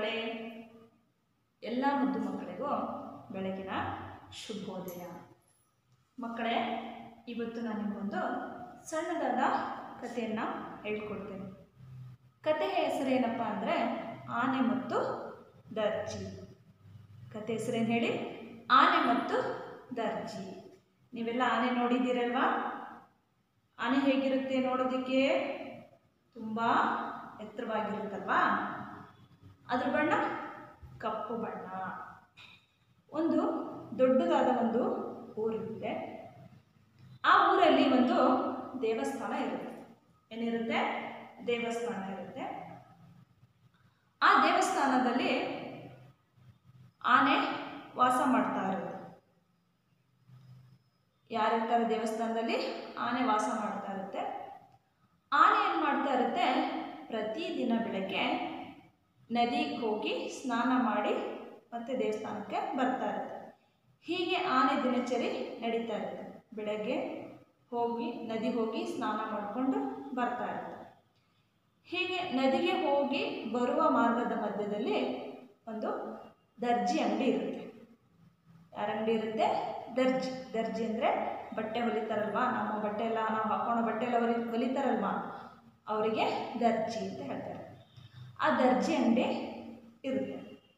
ಮಕ್ಕಳೇ ಎಲ್ಲ ಮುದ್ದು ಮಕ್ಕಳಿಗೂ ಬೆಳಗಿನ ಶುಭೋದಯ ಮಕ್ಕಳೇ ಇವತ್ತು ನಾನು ನಿಮಗೊಂದು ಸಣ್ಣದಾದ ಕಥೆಯನ್ನು ಹೇಳ್ಕೊಡ್ತೇನೆ ಕಥೆಯ ಹೆಸರೇನಪ್ಪ ಅಂದರೆ ಆನೆ ಮತ್ತು ದರ್ಜಿ ಕತೆ ಹೆಸರೇನು ಹೇಳಿ ಆನೆ ಮತ್ತು ದರ್ಜಿ ನೀವೆಲ್ಲ ಆನೆ ನೋಡಿದ್ದೀರಲ್ವಾ ಆನೆ ಹೇಗಿರುತ್ತೆ ನೋಡೋದಕ್ಕೆ ತುಂಬ ಎತ್ತರವಾಗಿರುತ್ತಲ್ವಾ ಅದ್ರ ಬಣ್ಣ ಕಪ್ಪು ಬಣ್ಣ ಒಂದು ದೊಡ್ಡದಾದ ಒಂದು ಊರಿರುತ್ತೆ ಆ ಊರಲ್ಲಿ ಒಂದು ದೇವಸ್ಥಾನ ಇರುತ್ತೆ ಏನಿರುತ್ತೆ ದೇವಸ್ಥಾನ ಇರುತ್ತೆ ಆ ದೇವಸ್ಥಾನದಲ್ಲಿ ಆನೆ ವಾಸ ಮಾಡ್ತಾ ಇರುತ್ತೆ ಯಾರಿರ್ತಾರೆ ದೇವಸ್ಥಾನದಲ್ಲಿ ಆನೆ ವಾಸ ಮಾಡ್ತಾ ಇರುತ್ತೆ ಆನೆ ಏನು ಮಾಡ್ತಾ ಇರುತ್ತೆ ಪ್ರತಿದಿನ ಬೆಳಗ್ಗೆ ನದಿಗೆ ಹೋಗಿ ಸ್ನಾನ ಮಾಡಿ ಮತ್ತೆ ದೇವಸ್ಥಾನಕ್ಕೆ ಬರ್ತಾ ಇರುತ್ತೆ ಹೀಗೆ ಆನೆ ದಿನಚರಿ ನಡೀತಾ ಇರುತ್ತೆ ಬೆಳಗ್ಗೆ ಹೋಗಿ ನದಿ ಹೋಗಿ ಸ್ನಾನ ಮಾಡಿಕೊಂಡು ಬರ್ತಾ ಇರುತ್ತೆ ಹೀಗೆ ನದಿಗೆ ಹೋಗಿ ಬರುವ ಮಾರ್ಗದ ಮಧ್ಯದಲ್ಲಿ ಒಂದು ದರ್ಜಿ ಅಂಗಡಿ ಇರುತ್ತೆ ಯಾರ ಅಂಗಡಿ ಇರುತ್ತೆ ದರ್ಜಿ ದರ್ಜಿ ಅಂದರೆ ಬಟ್ಟೆ ಹೊಲಿತಾರಲ್ವಾ ನಮ್ಮ ಬಟ್ಟೆ ಎಲ್ಲ ನಾವು ಹಾಕೊಳ್ಳೋ ಬಟ್ಟೆ ಎಲ್ಲ ಹೊಲಿ ಹೊಲಿತಾರಲ್ವಾ ಅವರಿಗೆ ದರ್ಜಿ ಅಂತ ಹೇಳ್ತಾರೆ ಆ ದರ್ಜಿ ಅಂಗಡಿ ಇರುತ್ತೆ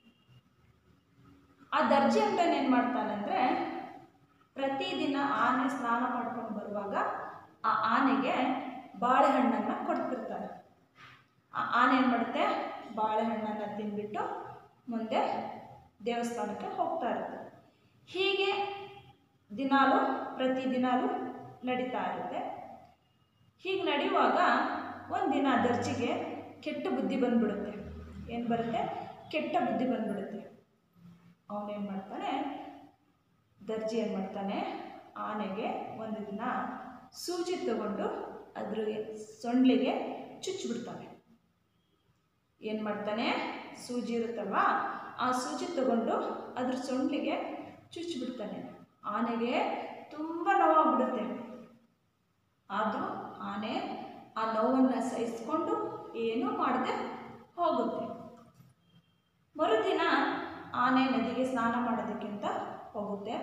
ಆ ದರ್ಜಿ ಅಂಗಡಿಯನ್ನು ಏನು ಮಾಡ್ತಾನಂದರೆ ಪ್ರತಿದಿನ ಆನೆ ಸ್ನಾನ ಮಾಡ್ಕೊಂಡು ಬರುವಾಗ ಆ ಆನೆಗೆ ಬಾಳೆಹಣ್ಣನ್ನು ಕೊಡ್ತಿರ್ತಾರೆ ಆ ಆನೆ ಏನು ಮಾಡುತ್ತೆ ಬಾಳೆಹಣ್ಣನ್ನು ತಿಂದ್ಬಿಟ್ಟು ಮುಂದೆ ದೇವಸ್ಥಾನಕ್ಕೆ ಹೋಗ್ತಾ ಇರುತ್ತೆ ಹೀಗೆ ದಿನಾಲು ಪ್ರತಿ ದಿನಾಲು ನಡೀತಾ ಇರುತ್ತೆ ಹೀಗೆ ನಡೆಯುವಾಗ ಒಂದಿನ ದರ್ಜಿಗೆ ಕೆಟ್ಟ ಬುದ್ಧಿ ಬಂದ್ಬಿಡುತ್ತೆ ಏನು ಬರುತ್ತೆ ಕೆಟ್ಟ ಬುದ್ಧಿ ಬಂದ್ಬಿಡುತ್ತೆ ಅವನೇನು ಮಾಡ್ತಾನೆ ದರ್ಜಿ ಏನು ಮಾಡ್ತಾನೆ ಆನೆಗೆ ಒಂದು ದಿನ ಸೂಜಿ ತಗೊಂಡು ಅದ್ರ ಸೊಂಡ್ಲಿಗೆ ಚುಚ್ಚಿಬಿಡ್ತಾನೆ ಏನು ಮಾಡ್ತಾನೆ ಸೂಜಿ ಇರುತ್ತಲ್ವಾ ಆ ಸೂಜಿ ತಗೊಂಡು ಅದ್ರ ಸೊಂಡ್ಲಿಗೆ ಚುಚ್ಚಿಬಿಡ್ತಾನೆ ಆನೆಗೆ ತುಂಬ ನೋವಾಗ್ಬಿಡುತ್ತೆ ಆದರೂ ಆನೆ ಆ ನೋವನ್ನು ಸಹಿಸ್ಕೊಂಡು ಏನೂ ಮಾಡದೆ ಹೋಗುತ್ತೆ ಮರುದಿನ ಆನೆ ನದಿಗೆ ಸ್ನಾನ ಮಾಡೋದಕ್ಕಿಂತ ಹೋಗುತ್ತೆ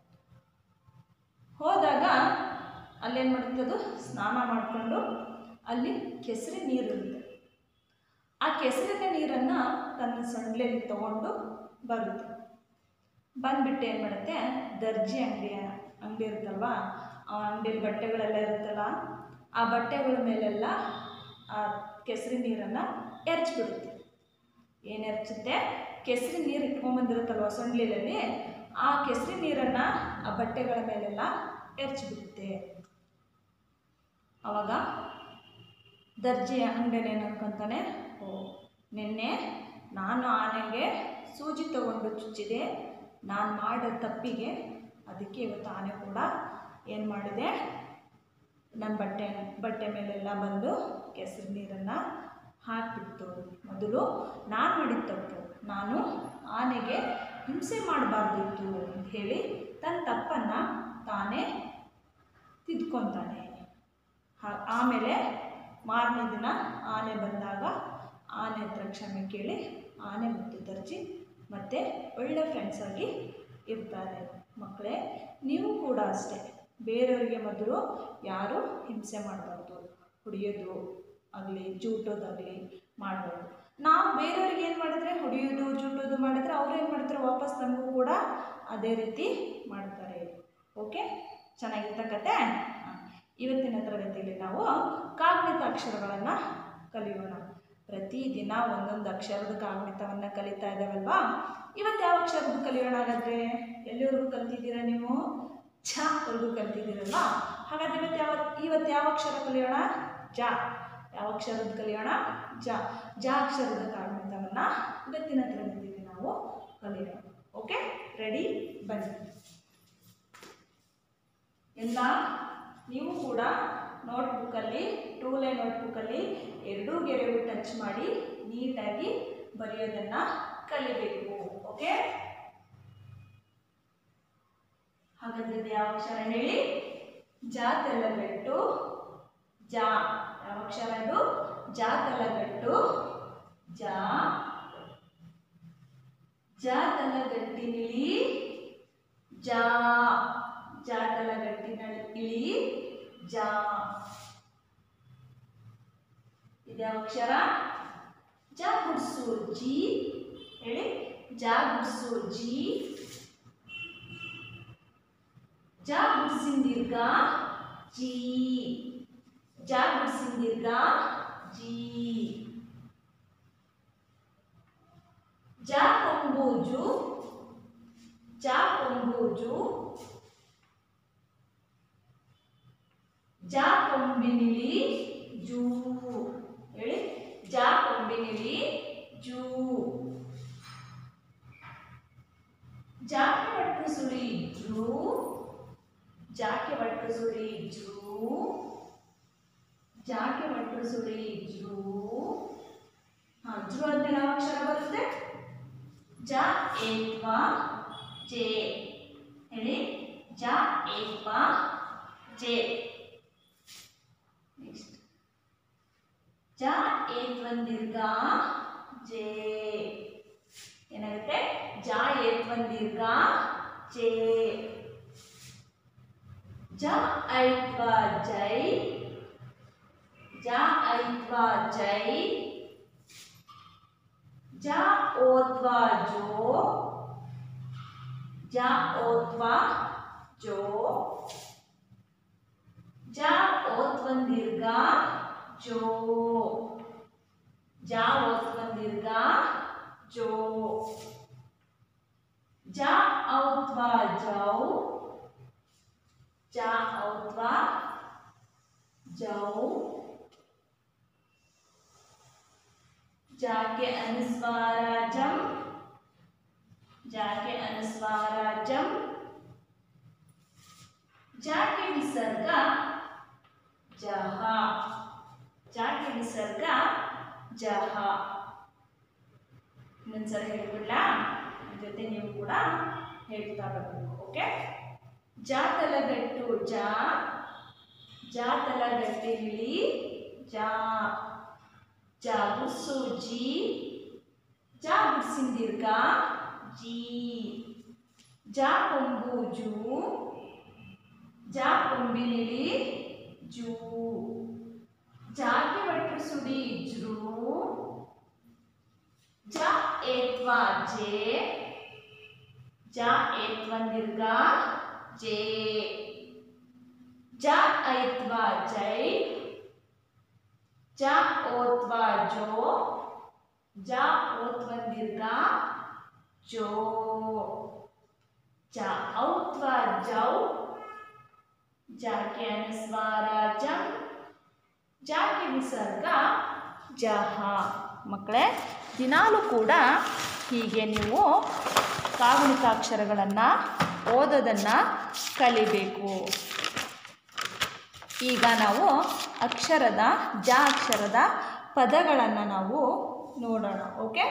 ಹೋದಾಗ ಅಲ್ಲೇನು ಮಾಡುತ್ತದು ಸ್ನಾನ ಮಾಡಿಕೊಂಡು ಅಲ್ಲಿ ಕೆಸರಿ ನೀರಿರುತ್ತೆ ಆ ಕೆಸರಿನ ನೀರನ್ನು ತನ್ನ ಸೊಂಡ್ಲಲ್ಲಿ ತಗೊಂಡು ಬರುತ್ತೆ ಬಂದ್ಬಿಟ್ಟು ಏನು ಮಾಡುತ್ತೆ ದರ್ಜಿ ಅಂಗಡಿಯ ಅಂಗಡಿ ಇರುತ್ತಲ್ವಾ ಆ ಅಂಗಡಿಯಲ್ಲಿ ಬಟ್ಟೆಗಳೆಲ್ಲ ಇರುತ್ತಲ್ಲ ಆ ಬಟ್ಟೆಗಳ ಮೇಲೆಲ್ಲ ಆ ಕೆಸರಿ ನೀರನ್ನು ಎರಚಿಬಿಡುತ್ತೆ ಏನು ಎರಚುತ್ತೆ ಕೆಸರಿ ನೀರು ಇಟ್ಕೊಂಬಂದಿರುತ್ತಲ್ವ ಸೊಂಡ್ಲಿಲಲ್ಲಿ ಆ ಕೆಸರಿ ನೀರನ್ನು ಆ ಬಟ್ಟೆಗಳ ಮೇಲೆಲ್ಲ ಎರಚಿಬಿಡುತ್ತೆ ಆವಾಗ ದರ್ಜಿ ಅಂಗಡಿಯಲ್ಲಿ ಏನು ಅನ್ಕೊಂತಾನೆ ಓ ನಿನ್ನೆ ನಾನು ಆನೆಗೆ ಸೂಜಿ ತಗೊಂಡು ಚುಚ್ಚಿದೆ ನಾನು ಮಾಡಿದ ತಪ್ಪಿಗೆ ಅದಕ್ಕೆ ಇವತ್ತು ಆನೆ ಕೂಡ ಏನು ಮಾಡಿದೆ ನನ್ನ ಬಟ್ಟೆ ಬಟ್ಟೆ ಮೇಲೆಲ್ಲ ಬಂದು ಕೆಸರು ನೀರನ್ನು ಹಾಕಿಬಿಡ್ತು ಮೊದಲು ನಾನು ಮಾಡಿದ ತಪ್ಪು ನಾನು ಆನೆಗೆ ಹಿಂಸೆ ಮಾಡಬಾರ್ದಿತ್ತು ಅಂತ ಹೇಳಿ ತನ್ನ ತಪ್ಪನ್ನು ತಾನೇ ತಿದ್ಕೊತಾನೆ ಹಾ- ಆಮೇಲೆ ಮಾರನೇ ದಿನ ಆನೆ ಬಂದಾಗ ಆನೆ ಹತ್ರ ಕ್ಷಮೆ ಕೇಳಿ ಆನೆ ಮತ್ತು ದರ್ಜಿ ಮತ್ತೆ ಒಳ್ಳೆ ಫ್ರೆಂಡ್ಸ್ ಆಗಿ ಇರ್ತಾರೆ ಮಕ್ಕಳೇ ನೀವು ಕೂಡ ಅಷ್ಟೇ ಬೇರೆಯವರಿಗೆ ಮೊದಲು ಯಾರು ಹಿಂಸೆ ಮಾಡಬಾರ್ದು ಹೊಡೆಯೋದು ಆಗಲಿ ಜೂಟೋದಾಗಲಿ ಮಾಡಬಾರ್ದು ನಾವು ಬೇರೆಯವ್ರಿಗೆ ಏನು ಮಾಡಿದ್ರೆ ಹೊಡೆಯೋದು ಜೂಟೋದು ಮಾಡಿದ್ರೆ ಅವ್ರು ಏನು ಮಾಡ್ತಾರೆ ವಾಪಸ್ ನಮಗೂ ಕೂಡ ಅದೇ ರೀತಿ ಮಾಡ್ತಾರೆ ಓಕೆ ಚೆನ್ನಾಗಿತ್ತ ಕತೆ ಹಾಂ. ಇವತ್ತಿನ ತರಗತಿಯಲ್ಲಿ ನಾವು ಕಾಗ್ನಿತ ಅಕ್ಷರಗಳನ್ನು ಕಲಿಯೋಣ ಪ್ರತಿದಿನ ಒಂದೊಂದು ಅಕ್ಷರದ ಕಾಗ್ನಿತವನ್ನು ಕಲಿತಾ ಇದ್ದಾವಲ್ವಾ ಇವತ್ತು ಯಾವ ಅಕ್ಷರದ ಕಲಿಯೋಣ ಹಾಗಾದರೆ ಎಲ್ಲಿವರೆಗೂ ಕಲ್ತಿದ್ದೀರಾ ನೀವು ಛ ವರೆಗೂ ಕಲ್ತಿದ್ದೀರಲ್ವ ಹಾಗಾದ್ರೆ ಇವತ್ತು ಯಾವ ಇವತ್ತು ಯಾವ ಅಕ್ಷರ ಕಲಿಯೋಣ ಜ ಯಾವ ಅಕ್ಷರದ ಕಲಿಯೋಣ ಜ ಜ ಅಕ್ಷರದ ಕಾಗ್ನಿತವನ್ನು ಇವತ್ತಿನ ತರಗತಿಯಲ್ಲಿ ನಾವು ಕಲಿಯೋಣ ಓಕೆ ರೆಡಿ ಬನ್ನಿ ಎಲ್ಲ ನೀವು ಕೂಡ ನೋಟ್ಬುಕ್ಕಲ್ಲಿ ಟೂಲೆ ನೋಟ್ಬುಕ್ಕಲ್ಲಿ ಎರಡೂ ಗೆರೆಗಳು ಟಚ್ ಮಾಡಿ ನೀಟಾಗಿ ಬರೆಯೋದನ್ನು ಕಲಿಬೇಕು ಓಕೆ ಹಾಗಾದ್ರೆ ಇದು ಯಾವ ಅಕ್ಷರ ಹೇಳಿ ಜ ತೆಲ್ಲಗಟ್ಟು ಜ ಯಾವ ಅಕ್ಷರ ಇದು ಜ ತೆಲ್ಲಗಟ್ಟು ಜ ಜ ತಲಗಟ್ಟಿ ನಿಳಿ ಜಾ ಜ ತಲಗಟ್ಟಿ ನಳಿ- ಇಳಿ ಜಾ ಇದೆ ಅಕ್ಷರ ಜ ಗುಡ್ಸು ಜಿ ಹೇಳಿ ಜ ಗುಡ್ಸು ಜಿ ಜ ಗುಡ್ಸಿನ ದೀರ್ಘ ಜಿ ಜ ಗುಡ್ಸಿನ ದೀರ್ಘ ಜಿ ಜ ಕೊಂಬೂಜು ಜ ಕೊಂಬೂಜು ಜ ಕೊಂಬಿನಿಲಿ ಜೂ ಹೇಳಿ ಜ ಕೊಂಬಿನಿಲಿ ಜೂ ಜಾಕೆ ಒಟ್ಟು ಸುಳಿ ಜೂ ಜಾಕೆ ಒಟ್ಟು ಸುಳಿ ಜೂ ಜಾಕೆ ಒಟ್ಟು ಸುಳಿ ಜೂ ಹಾ ಜೂ ಅಂತ ಯಾವ ಅಕ್ಷರ ಬರುತ್ತೆ ಜ ಏತ್ವ ಜೆ ಹೇಳಿ ಜ ಏತ್ವ ಜೆ ನೆಕ್ಸ್ಟ್ ಜ ಏತ್ವಂದಿರ್ಗ ಜೆ ಏನಾಗುತ್ತೆ ಜ ಏತ್ವಂದಿರ್ಗ ಜೆ ಜ ಐತ್ವ ಜೈ ಜ ಐತ್ವ ಜೈ ಜ ಓತ್ವ ಜೋ ಜ ಓತ್ವ ಜೋ ಜ ಓತ್ವಂದಿರ್ಗ ಜೋ ಜ ಓತ್ವಂದಿರ್ಗ ಜೋ ಜ ಔತ್ವ ಜೌ ಜ ಔತ್ವ ಜೌ जाके अनुस्वाराजम जाके अनुस्वाराजम जाके विसर्ग जह जाके विसर्ग ಜಹ ಇನ್ನೊಂದ್ಸಲ ಹೇಳ್ಬಿಡ್ಲಾ ನನ್ ಜೊತೆ ನೀವು ಕೂಡ ಹೇಳ್ತಾ ಬರಬೇಕು ಓಕೆ ಜಾತಲಗಟ್ಟು ಜಾ ಜಾತಲಗಟ್ಟಿಲಿ ಜಾ ಜಾ ಗುಡ್ಸು ಜಿ ಜಾ ಗುಡ್ಸಿನ ದೀರ್ಘ ಜಿ ಜಾ ಕೊಂಬು ಜೂ ಜಾ ಕೊಂಬಿನಿಲಿ ಜೂ ಜಾಗೆ ಒಟ್ಟು ಸುಡಿ ಜೃ ಜ ಏತ್ವ ಜೆ ಜ ಏತ್ವ ದೀರ್ಘ ಜೆ ಜ ಐತ್ವ ಜೈ ಜ ಓತ್ವ ಜೋ ಜ ಓತ್ವ ದೀರ್ಘ ಜೋ ಜ ಔತ್ವ ಜೌ ಜಾಕೆ ಅನುಸ್ವಾರ ಜಂ ಜಾಕೆ ವಿಸರ್ಗ ಜಹ ಮಕ್ಕಳೇ ದಿನಾಲೂ ಕೂಡ ಹೀಗೆ ನೀವು ಕಾಗುಣಿತಾಕ್ಷರಗಳನ್ನು ಓದೋದನ್ನು ಕಲಿಬೇಕು ಈಗ ನಾವು ಅಕ್ಷರದ ಜ ಅಕ್ಷರದ ಪದಗಳನ್ನು ನಾವು ನೋಡೋಣ ಓಕೆ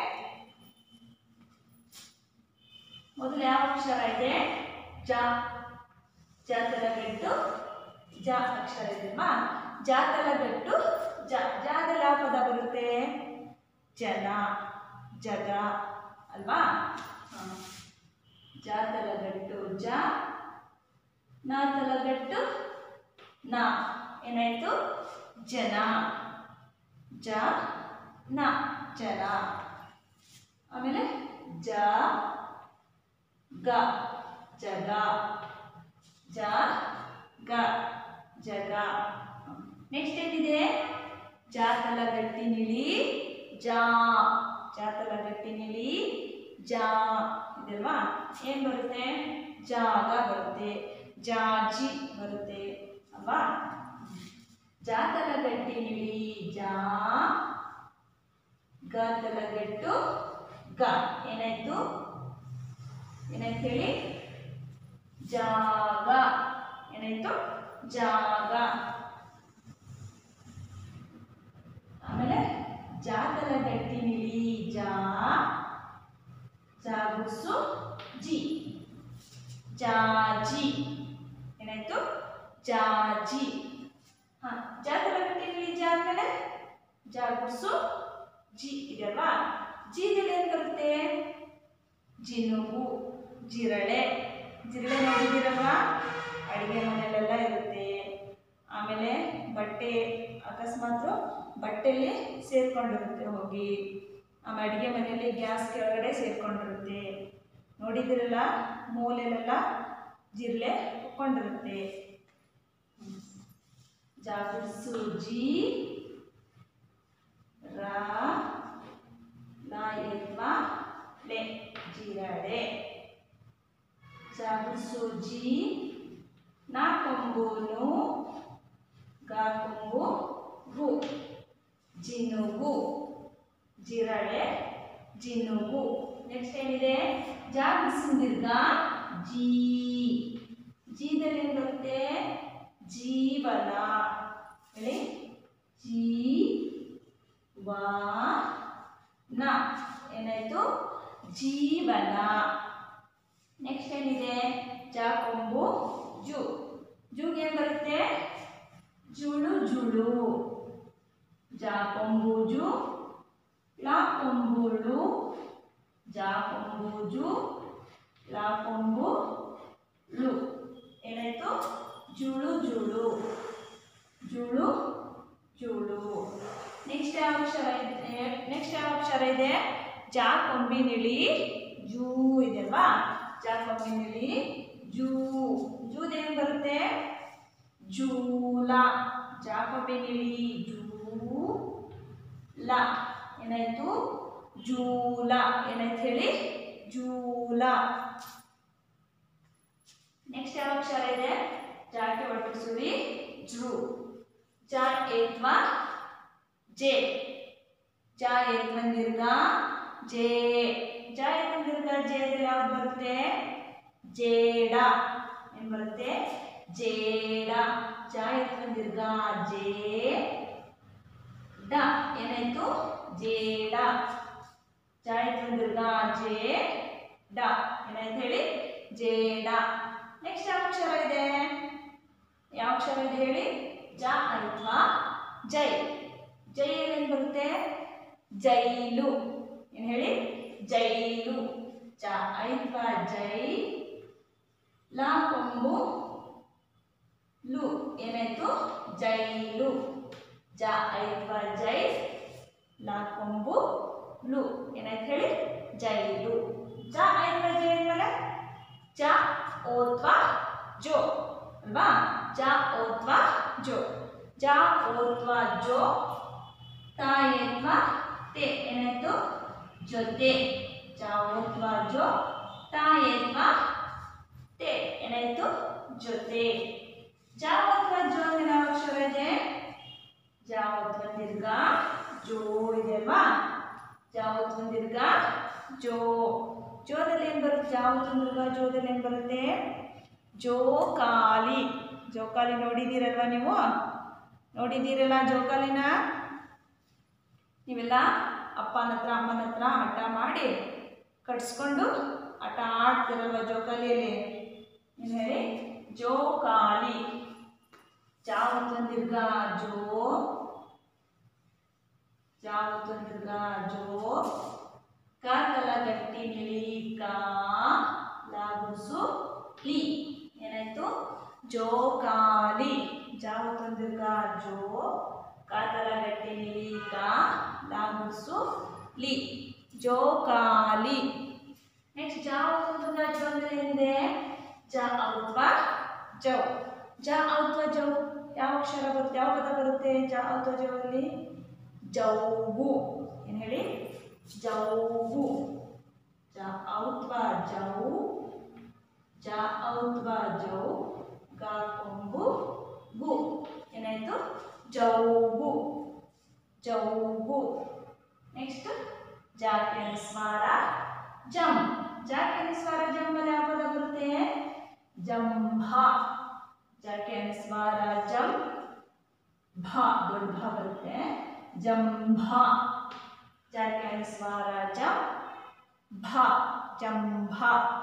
ಮೊದಲು ಯಾವ ಅಕ್ಷರ ಇದೆ ಜ ಜ ತಲಗಟ್ಟು ಜ ಅಕ್ಷರ ಇದೆಯಲ್ವಾ ಜ ತಲಗಟ್ಟು ಜ ಜಾದಲ್ಲಿ ಯಾವ ಪದ ಬರುತ್ತೆ ಜನ ಜಗ ಅಲ್ವಾ ಹ. ಜ ತಲಗಟ್ಟು ಜ ನ ತಲಗಟ್ಟು ನ ಏನಾಯ್ತು ಜನ ಜ ನ ಜನ ಆಮೇಲೆ ಜ ಗ ಜಗ ಜ ಗ ಜಗ ನೆಕ್ಸ್ಟ್ ಏನಿದೆ ಜಾತಲ ಗಟ್ಟಿ ನಿಳಿ ಜಾ ಜಾತಲ ಗಟ್ಟಿ ನಿಳಿ ಜಾ ಇದಲ್ವಾ ಏನು ಬರುತ್ತೆ ಜಾಗ ಬರುತ್ತೆ ಜಾಜಿ ಬರುತ್ತೆ ಅಲ್ವಾ ಜಾತಲ ಗಟ್ಟಿ ನಿಳಿ ಜಾ ಗ ತಲಗಟ್ಟು ಗ ಏನಾಯ್ತು ಏನಾಯ್ತು ಹೇಳಿ ಜಾಗ ಏನಾಯ್ತು ಜಾಗ ಆಮೇಲೆ ಜಾತಲ ಗಟ್ಟಿ ನಿಳಿ ಜಾ ಜಾಗುಸು ಜಿ ಜಾಜಿ ಏನಾಯ್ತು ಜಾಜಿ ಹಾ ಜಾತಲ ಗಟ್ಟಿ ನಿಳಿ ಜಾ ಆದ್ಮೇಲೆ ಜಾಗುಸು ಜಿ ಇದೆಯಲ್ವಾ ಜಿದಲ್ಲಿ ಏನು ಬರುತ್ತೆ ಜಿನುಗು ಜಿರಳೆ ಜಿರಳೆ ನೋಡಿದ್ದೀರಲ್ವಾ ಅಡುಗೆ ಮನೆಯಲ್ಲೆಲ್ಲ ಇರುತ್ತೆ ಆಮೇಲೆ ಬಟ್ಟೆ ಅಕಸ್ಮಾತ್ ಬಟ್ಟೆಯಲ್ಲಿ ಸೇರ್ಕೊಂಡಿರುತ್ತೆ ಹೋಗಿ ಆಮೇಲೆ ಅಡುಗೆ ಮನೆಯಲ್ಲಿ ಗ್ಯಾಸ್ ಕೆಳಗಡೆ ಸೇರ್ಕೊಂಡಿರುತ್ತೆ ನೋಡಿದಿರಲ್ಲ ಮೂಲೆಲೆಲ್ಲ ಜಿರಳೆ ಕುತ್ಕೊಂಡಿರುತ್ತೆ ಜಾಗೃಸು ಜಿ ರಾ ಲಾ ಎತ್ವಾ ಲೆ ಜಿರಳೆ ಜಾಗೃಸು ಜಿ ನಾ ಕೊಂಬುನು ಗಾ ಕೊಂಬು ಗು ಜಿನುಗು ಜಿರಳೆ ಜಿನುಗು ನೆಕ್ಸ್ಟ್ ಏನಿದೆ ಜಾಗೃಸಿಂದಿರ್ಗ ಜೀ ಜೀದಲ್ಲಿ ಏನು ಬರುತ್ತೆ ಜೀವನ ಹೇಳಿ ಜೀ ವಾ ನ ಏನಾಯ್ತು ಜೀವನ ನೆಕ್ಸ್ಟ್ ಏನಿದೆ ಜಾ ಕೊಂಬು ಜು ಜೂಗೆ ಏನು ಬರುತ್ತೆ ಜುಳು ಜುಳು ಜಾ ಕೊಂಬು ಜು ಲಾ ಕೊಂಬುಳು ಜಾ ಕೊಂಬು ಜು ಲಾ ಕೊಂಬು ಳು ಏನಾಯ್ತು ಜುಳು ಜುಳು ಜುಳು ಜುಳು ನೆಕ್ಸ್ಟ್ ಯಾವ ಅಕ್ಷರ ಇದೆ ನೆಕ್ಸ್ಟ್ ಯಾವ ಅಕ್ಷರ ಇದೆ ಜಾ ಕೊಂಬಿನಿಳಿ ಜೂ ಇದೆ ಅಲ್ವಾ ಜಾ ಕೊಂಬಿನಿಳಿ ಜೂ ಜೂದೇನು ಬರುತ್ತೆ ಜೂಲ ಜಾ ಕೊಂಬಿನಿಳಿ ಜೂ ಲ ಏನಾಯ್ತು ಜೂಲ ಏನಾಯ್ತು ಹೇಳಿ ಜೂಲ ನೆಕ್ಸ್ಟ್ ಯಾವ ಅಕ್ಷರ ಇದೆ ಜಾಕೆ ಒಟ್ಟು ಸುಳಿ ಜೃ ಜ ಏತ್ವಾ ಜೆ ಜ ಏತ್ವ ದೀರ್ಘ ಜೆ ಜ ಏತ್ವ ದೀರ್ಘ ಜೆ ಯಾವ್ದು ಬರುತ್ತೆ ಜೇಡ ಏನ್ ಬರುತ್ತೆ ಜೇಡ ಜ ಏತ್ವ ದೀರ್ಘ ಜೇ ಡ ಏನಾಯ್ತು ಜೇಡ ಜ ಏತ್ವ ದೀರ್ಘ ಜೇ ಡ ಏನಾಯ್ತು ಹೇಳಿ ಜೇಡ ನೆಕ್ಸ್ಟ್ ಯಾವ ಅಕ್ಷರ ಇದೆ ಯಾವ ಅಕ್ಷರ ಇದೆ ಹೇಳಿ ಜ ಅಥವಾ ಜೈ ಜೈ ಏನೇನು ಬರುತ್ತೆ ಜೈಲು ಏನು ಹೇಳಿ ಜೈಲು ಜ ಐತ್ವ ಜೈ ಲಾ ಕೊಂಬು ಲು ಏನಾಯ್ತು ಜೈಲು ಜ ಐತ್ವ ಜೈ ಲಾ ಕೊಂಬು ಲು ಏನಾಯ್ತು ಹೇಳಿ ಜೈಲು ಜ ಐತ್ವ ಜೈ ಅಂದ್ಮೇಲೆ ಜ ಓತ್ವ ಜೋ ಅಲ್ವಾ ಜ ಓತ್ವ ಜೋ ಜ ಓತ್ವ ಜೋ ತ ಏತ್ವ ತೇ ಏನಾಯ್ತು ಜೊತೆ ಜ ಓತ್ವ ಜೋ ತ ಏತ್ವ ತೇ ಏನಾಯ್ತು ಜೊತೆ ಜ ಓತ್ವ ಜೋ ಅಂದ್ರೆ ಯಾವ ಅಕ್ಷರ ಇದೆ ಜ ಓತ್ವ ದೀರ್ಘ ಜೋ ಇದೆ ಅಲ್ವಾ ಜ ಓತ್ವ ದೀರ್ಘ ಜೋ ಜೋದಲ್ಲಿ ಏನು ಬರುತ್ತೆ ಜಾವತ್ತು ಮೃಗ ಜೋದಲ್ಲಿ ಏನು ಬರುತ್ತೆ ಜೋಕಾಲಿ ಜೋಕಾಲಿ ನೋಡಿದ್ದೀರಲ್ವ ನೀವು ನೋಡಿದ್ದೀರಲ್ಲ ಜೋಕಾಲಿನ ನೀವೆಲ್ಲ ಅಪ್ಪನ ಹತ್ರ ಅಮ್ಮನ ಹತ್ರ ಆಟ ಮಾಡಿ ಕಟ್ಸ್ಕೊಂಡು ಆಟ ಆಡ್ತಿರಲ್ವ ಜೋಕಾಲಿಯಲ್ಲಿ ಏನು ಹೇಳಿ ಜೋಕಾಲಿ ಜಾವತ್ತು ದೀರ್ಘ ಜೋ ಜಾವತ್ತು ದೀರ್ಘ ಜೋ ಕಾಕಲ ಗಟ್ಟಿ ನಿಳಿ ಕಾ ಲಾಗುಸು ಲಿ ಏನಾಯ್ತು ಜೋಕಾಲಿ ಜಾವ ತೊಂದಿರ್ಗ ಜೋ ಕಾಕಲ ಗಟ್ಟಿ ನಿಳಿ ಕಾ ಲಾಗುಸು ಲಿ ಜೋಕಾಲಿ ನೆಕ್ಸ್ಟ್ ಜಾವ ತೊಂದಿರ್ಗ ಜೋ ಅಂದ್ರೆ ಏನಿದೆ ಜ ಔತ್ವ ಜೌ ಜ ಔತ್ವ ಜೌ ಯಾವ ಅಕ್ಷರ ಬರುತ್ತೆ ಯಾವ ಪದ ಬರುತ್ತೆ ಜ ಔತ್ವ ಜೌ ಅಲ್ಲಿ ಜೌಗು ಏನು ಹೇಳಿ ಜೌಗು ಜ ಔತ್ವ ಜೌ ಜ ಔತ್ವ ಜೌ ಗಾ ಕೊಂಬು ಗು ಏನಾಯ್ತು ಜೌಗು ಜೌಗು ನೆಕ್ಸ್ಟ್ ಜಾಕೆ ಸ್ವಾರ ಜಂ ಜಾಕೆ ಸ್ವಾರ ಜಂಬಲ್ಲಿ ಯಾವ ಪದ ಬರುತ್ತೆ ಜಂಭ ಜಾಕೆ ಸ್ವಾರ ಜಂ ಭ ದೊಡ್ಡ ಭ ಬರುತ್ತೆ ಜಂಭ ಜಾಕೆ ಸ್ವಾರ ಜಂ ಭ ಜಂಭ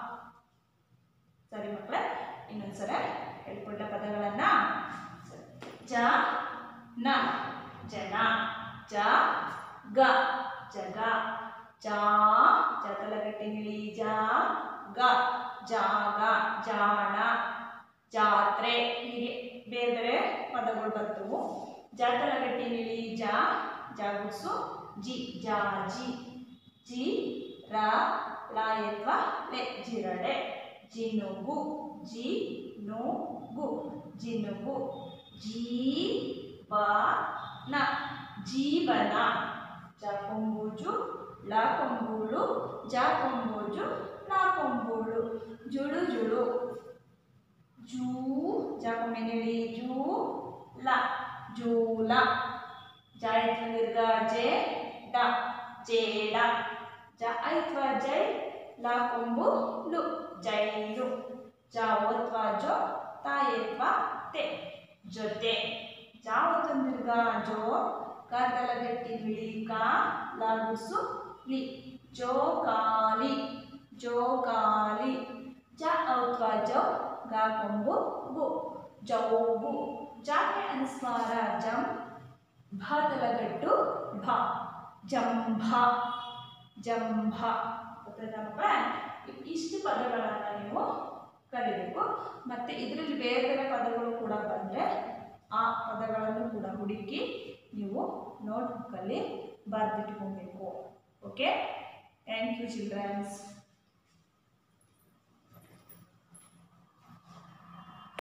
ಸರಿ ಮಕ್ಕಳೇ ಇನ್ನೊಂದ್ಸಲ ಹೇಳ್ಕೊಂಡ ಪದಗಳನ್ನ ಜ ನ ಜನ ಜ ಗ ಜಗ ಜಾ ಜತಲಗಟ್ಟಿ ನಿಳಿ ಜಾ ಗ ಜಾಗ ಜಾಣ ಜಾತ್ರೆ ಹೀಗೆ ಬೇರೆ ಬೇರೆ ಪದಗಳು ಬರ್ತವು ಜಾತಲಗಟ್ಟಿ ನಿಳಿ ಜಾ ಜಾಗುಡ್ಸು ಜಿ ಜಾಜಿ ಜಿ ರ ಲಾಯತ್ವ ಲೆ ಜಿರಡೆ ಜಿನುಗು ಜಿ ನು ಗು ಜಿನುಗು ಜೀ ಬ ನ ಜೀವನ ಜಾಕೊಂಬೂಜು ಲಾಕೊಂಬೂಳು ಜಾಕೊಂಬೂಜು ಲಾಕೊಂಬೂಳು ಜುಳು ಜುಳು ಜೂ ಜಾಕೊಂಬೆನೆಳಿ ಜೂ ಲ ಜೂಲ ಜಾಯಿತ್ವ ದೀರ್ಘ ಜೆ ಡ ಜೇಡ ಜ ಐತ್ವ ಜೈ ಲ ಕೊಂಬು ಲು ಜೈಲು ಜಾವತ್ವ ಜೋ ತಾಯತ್ವ ತೆ ಜೊತೆ ಜಾವತ್ವ ದೀರ್ಘ ಜೋ ಗದ್ದಲಗಟ್ಟಿ ಬಿಳಿ ಕಾ ಲಗುಸು ಲಿ ಜೋಕಾಲಿ ಜೋಕಾಲಿ ಜ ಔತ್ವ ಜೋ ಗಾ ಕೊಂಬು ಗು ಜೌಬು ಜಾಕೆ ಅನುಸ್ವಾರ ಜಂ ಭ ತಲಗಟ್ಟು ಭ ಜಂಭ ಜಂಭ ಗೊತ್ತಾಯ್ತಪ್ಪ ಇಷ್ಟು ಪದಗಳನ್ನು ನೀವು ಕಲಿಬೇಕು ಮತ್ತು ಇದರಲ್ಲಿ ಬೇರೆ ಬೇರೆ ಪದಗಳು ಕೂಡ ಬಂದರೆ ಆ ಪದಗಳನ್ನು ಕೂಡ ಹುಡುಕಿ ನೀವು ನೋಟ್ಬುಕ್ಕಲ್ಲಿ ಬರೆದಿಟ್ಕೊಬೇಕು ಓಕೆ ಥ್ಯಾಂಕ್ ಯು ಚಿಲ್ಡ್ರನ್ಸ್